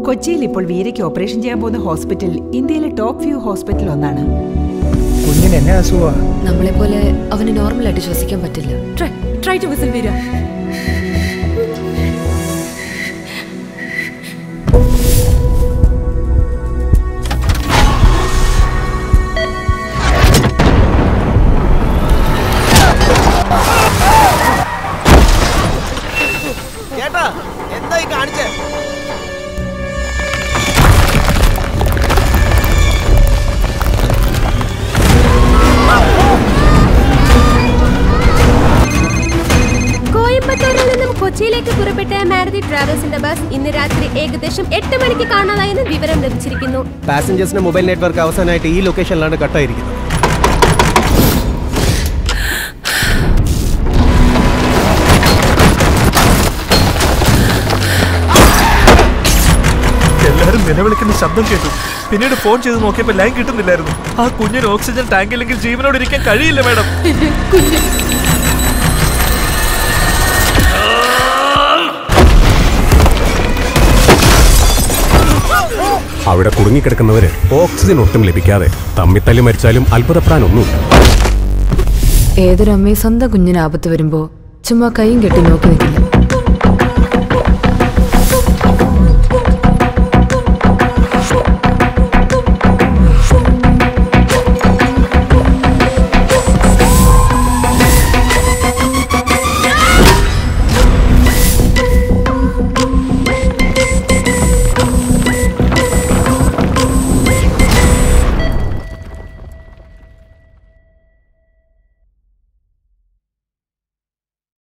കൊച്ചിയിൽ ഇപ്പോൾ വീരയ്ക്ക് ഓപ്പറേഷൻ ചെയ്യാൻ പോകുന്ന ഹോസ്പിറ്റൽ ഇന്ത്യയിലെ ടോപ്പ് വ്യൂ ഹോസ്പിറ്റൽ ഒന്നാണ് കുഞ്ഞിന് എന്നെ അസുഖ നമ്മളെ പോലെ അവന് നോർമലായിട്ട് ശ്വസിക്കാൻ പറ്റില്ല try try to whistle Veera ചേട്ടാ എന്തായി കാണിച്ചേ കോയമ്പത്തൂരിൽ നിന്നും കൊച്ചിയിലേക്ക് പുറപ്പെട്ട മാരുതി ട്രാവൽസിന്റെ ബസ് ഇന്ന് രാത്രി ഏകദേശം എട്ട് മണിക്ക് കാണാതായെന്ന് വിവരം ലഭിച്ചിരിക്കുന്നു പാസഞ്ചേഴ്സിന്റെ മൊബൈൽ നെറ്റ്വർക്ക് അവസാനമായിട്ട് ഈ ലൊക്കേഷനിലാണ് കട്ടായിരിക്കുന്നത് എല്ലാരും നിലവിളിക്കുന്ന ശബ്ദം കേട്ടു പിന്നീട് ഫോൺ ചെയ്ത് നോക്കിയപ്പോൾ ലൈൻ കിട്ടുന്നില്ലായിരുന്നു ആ കുഞ്ഞിന് ഓക്സിജൻ ടാങ്ക് ഇല്ലെങ്കിൽ ജീവനോട് ഇരിക്കാൻ കഴിയില്ല മാഡം അവിടെ കുടുങ്ങിക്കിടക്കുന്നവര് ഓക്സിജൻ ഒട്ടും ലഭിക്കാതെ തമ്മിത്തല്ലി മരിച്ചാലും അത്ഭുതപ്പെടാനൊന്നുമില്ല ഏതൊരമ്മയും സ്വന്തം കുഞ്ഞിന് ആപത്ത് വരുമ്പോ ചുമ്മാ കൈയും കെട്ടി നോക്കി നിൽക്കില്ല